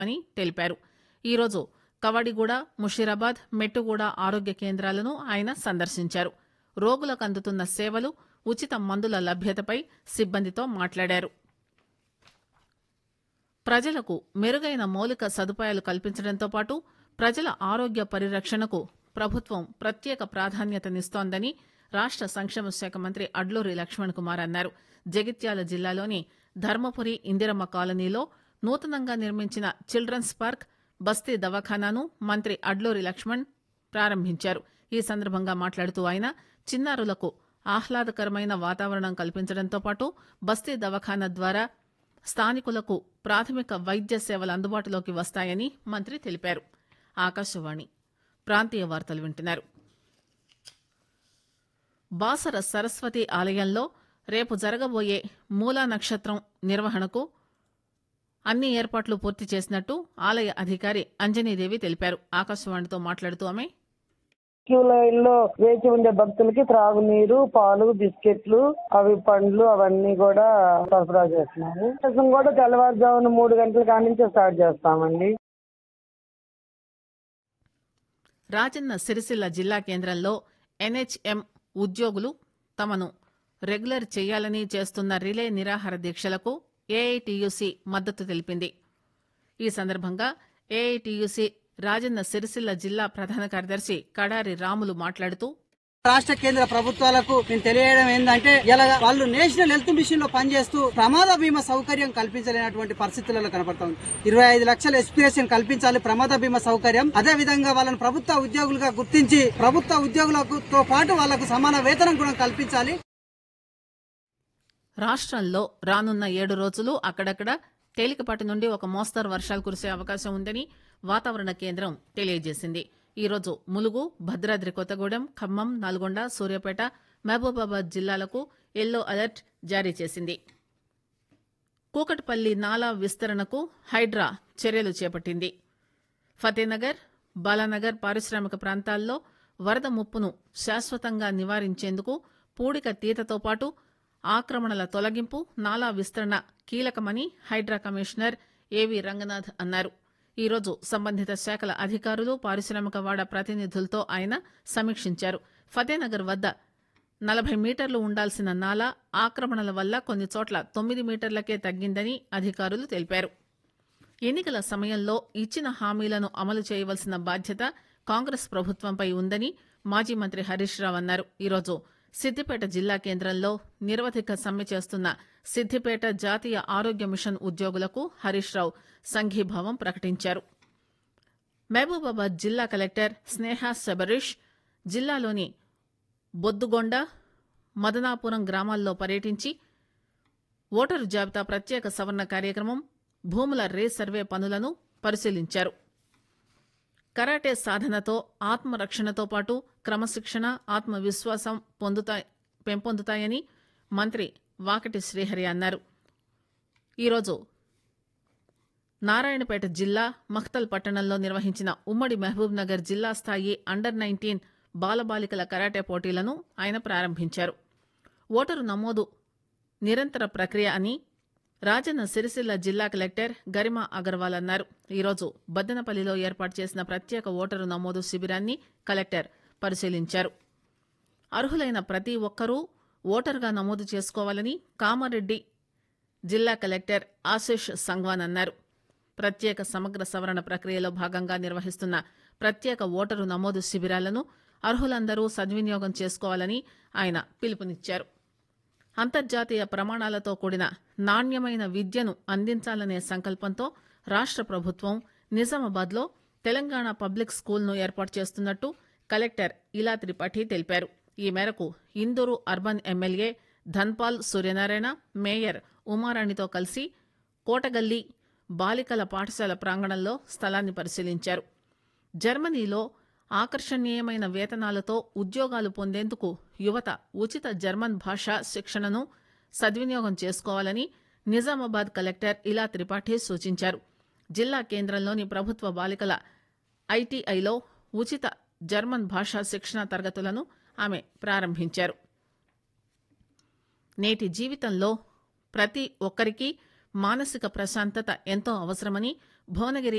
అని తెలిపారు ఈరోజు కవడిగూడ ముషీరాబాద్ మెట్టుగూడ ఆరోగ్య కేంద్రాలను ఆయన సందర్శించారు రోగులకు అందుతున్న సేవలు ఉచిత మందుల లభ్యతపై సిబ్బందితో మాట్లాడారు ప్రజలకు మెరుగైన మౌలిక సదుపాయాలు కల్పించడంతో పాటు ప్రజల ఆరోగ్య పరిరక్షణకు ప్రభుత్వం ప్రత్యేక ప్రాధాన్యతనిస్తోందని రాష్ట సంక్షేమ శాఖ మంత్రి అడ్లూరి లక్ష్మణ్ కుమార్ అన్నారు జగిత్యాల జిల్లాలోని ధర్మపురి ఇందిరమ్మ కాలనీలో నూతనంగా నిర్మించిన చిల్డ్రన్స్ పార్క్ బస్తీ దవాఖానాను మంత్రి అడ్లూరి లక్ష్మణ్ ప్రారంభించారు ఈ సందర్భంగా మాట్లాడుతూ ఆయన చిన్నారులకు ఆహ్లాదకరమైన వాతావరణం కల్పించడంతో పాటు బస్తీ దవాఖానా ద్వారా స్థానికులకు ప్రాథమిక వైద్య సేవలు అందుబాటులోకి వస్తాయని మంత్రి తెలిపారు ఆకాశవాణి ప్రాంతీయ వార్తలు వింటున్నారు బాసర సరస్వతి ఆలయంలో రేపు జరగబోయే మూలా నక్షత్రం నిర్వహణకు అన్ని ఏర్పాట్లు పూర్తి చేసినట్టు ఆలయ అధికారి అంజనీదేవి తెలిపారు ఆకాశవాణితో మాట్లాడుతూ ఆమె క్యూ లైన్ లో వేచి ఉండే భక్తులకి త్రాగునీరు పాలు బిస్కెట్లు అవి పండ్లు అవన్నీ కూడా సరఫరా చేస్తున్నాము కోసం కూడా తెల్లవారుజామున మూడు గంటల కాడి నుంచి స్టార్ట్ చేస్తామండి రాజన్న సిరిసిల్ల జిల్లా కేంద్రంలో ఎన్హెచ్ఎం ఉద్యోగులు తమను రెగ్యులర్ చేయాలని చేస్తున్న రిలే నిరాహార దీక్షలకు ఏఐటియుసి మద్దతు తెలిపింది ఈ సందర్భంగా ఏఐటియుసి రాజన్న సిరిసిల్ల జిల్లా ప్రధాన కార్యదర్శి కడారి రాములు మాట్లాడుతూ రాష్ట్ర కేంద్ర ప్రభుత్వాలకు నేను తెలియడం ఏంటంటే ఇలా వాళ్ళు నేషనల్ హెల్త్ మిషన్ లో పనిచేస్తూ ప్రమాద బీమా సౌకర్యం కల్పించలేనటువంటి పరిస్థితులలో కనపడతా ఉంది ఇరవై ఐదు లక్షల ఎక్స్పిరేషన్ కల్పించాలి ప్రమాద బీమా సౌకర్యం అదే విధంగా వాళ్ళని ప్రభుత్వ ఉద్యోగులుగా గుర్తించి ప్రభుత్వ ఉద్యోగులతో పాటు వాళ్లకు సమాన వేతనం కూడా కల్పించాలి రాష్ట్రంలో రానున్న ఏడు రోజులు అక్కడక్కడ తేలికపాటి నుండి ఒక మోస్తరు వర్షాలు కురిసే అవకాశం ఉందని వాతావరణ కేంద్రం తెలియజేసింది ఈరోజు ములుగు భద్రాద్రి కొత్తగూడెం ఖమ్మం నల్గొండ సూర్యాపేట మహబూబాబాద్ జిల్లాలకు ఎల్లో అలర్ట్ జారీ చేసింది కూకట్పల్లి నాలా విస్తరణకు హైడ్రా చర్యలు చేపట్టింది ఫతేనగర్ బాలానగర్ పారిశ్రామిక ప్రాంతాల్లో వరద ముప్పును శాశ్వతంగా నివారించేందుకు పూడిక తీతతో పాటు ఆక్రమణల తొలగింపు నాలా విస్తరణ కీలకమని హైడ్రా కమిషనర్ ఏవి రంగనాథ్ అన్నారు ఈరోజు సంబంధిత శాఖల అధికారులు పారిశ్రామిక వాడ ప్రతినిధులతో ఆయన సమీక్షించారు ఫతేనగర్ వద్ద నలభై మీటర్లు ఉండాల్సిన నాలా ఆక్రమణల వల్ల కొన్ని చోట్ల తొమ్మిది మీటర్లకే తగ్గిందని అధికారులు తెలిపారు ఎన్నికల సమయంలో ఇచ్చిన హామీలను అమలు చేయవలసిన బాధ్యత కాంగ్రెస్ ప్రభుత్వంపై ఉందని మాజీ మంత్రి హరీష్ రావు అన్నారు ఈరోజు సిద్దిపేట జిల్లా కేంద్రంలో నిరవధిక సమ్మె చేస్తున్న సిద్దిపేట జాతీయ ఆరోగ్య మిషన్ ఉద్యోగులకు హరీష్ రావు సంఘీభావం ప్రకటించారు మహబూబాబాద్ జిల్లా కలెక్టర్ స్నేహ శబరీష్ జిల్లాలోని బొద్దుగొండ మదనాపురం గ్రామాల్లో పర్యటించి ఓటరు జాబితా ప్రత్యేక సవరణ కార్యక్రమం భూముల రీసర్వే పనులను పరిశీలించారు కరాటే సాధనతో ఆత్మరక్షణతో పాటు క్రమశిక్షణ ఆత్మవిశ్వాసం పొందుతా పెంపొందుతాయని మంత్రి వాకటి శ్రీహరి అన్నారు ఈరోజు నారాయణపేట జిల్లా మఖ్తల్ పట్టణంలో నిర్వహించిన ఉమ్మడి మహబూబ్ నగర్ జిల్లా స్థాయి అండర్ నైన్టీన్ బాలబాలికల కరాటే పోటీలను ఆయన ప్రారంభించారు ఓటరు నమోదు నిరంతర ప్రక్రియ అని రాజన్న సిరిసిల్ల జిల్లా కలెక్టర్ గరిమా అగర్వాల్ అన్నారు ఈరోజు బద్దనపల్లిలో ఏర్పాటు చేసిన ప్రత్యేక ఓటరు నమోదు శిబిరాన్ని కలెక్టర్ పరిశీలించారు అర్హులైన ప్రతి ఒక్కరూ ఓటరుగా నమోదు చేసుకోవాలని కామారెడ్డి జిల్లా కలెక్టర్ ఆశిష్ సంగ్వాన్ అన్నారు ప్రత్యేక సమగ్ర సవరణ ప్రక్రియలో భాగంగా నిర్వహిస్తున్న ప్రత్యేక ఓటరు నమోదు శిబిరాలను అర్హులందరూ సద్వినియోగం చేసుకోవాలని ఆయన పిలుపునిచ్చారు అంతర్జాతీయ ప్రమాణాలతో కూడిన నాణ్యమైన విద్యను అందించాలనే సంకల్పంతో రాష్ట్ర ప్రభుత్వం నిజామాబాద్లో తెలంగాణ పబ్లిక్ స్కూల్ను ఏర్పాటు చేస్తున్నట్టు కలెక్టర్ ఇలా త్రిపాఠి తెలిపారు ఈ మేరకు Induru urban MLA Dhanpal Suryanarayana mayor ఉమారాణితో కలిసి కోటగల్లి బాలికల పాఠశాల ప్రాంగణంలో స్థలాన్ని పరిశీలించారు జర్మనీలో ఆకర్షణీయమైన వేతనాలతో ఉద్యోగాలు పొందేందుకు యువత ఉచిత జర్మన్ భాషా శిక్షణను సద్వినియోగం చేసుకోవాలని నిజామాబాద్ కలెక్టర్ ఇలా త్రిపాఠి సూచించారు జిల్లా కేంద్రంలోని ప్రభుత్వ బాలికల ఐటీఐలో ఉచిత జర్మన్ భాషా శిక్షణ తరగతులను ఆమె ప్రారంభించారు నేటి జీవితంలో ప్రతి ఒక్కరికి మానసిక ప్రశాంతత ఎంతో అవసరమని భువనగిరి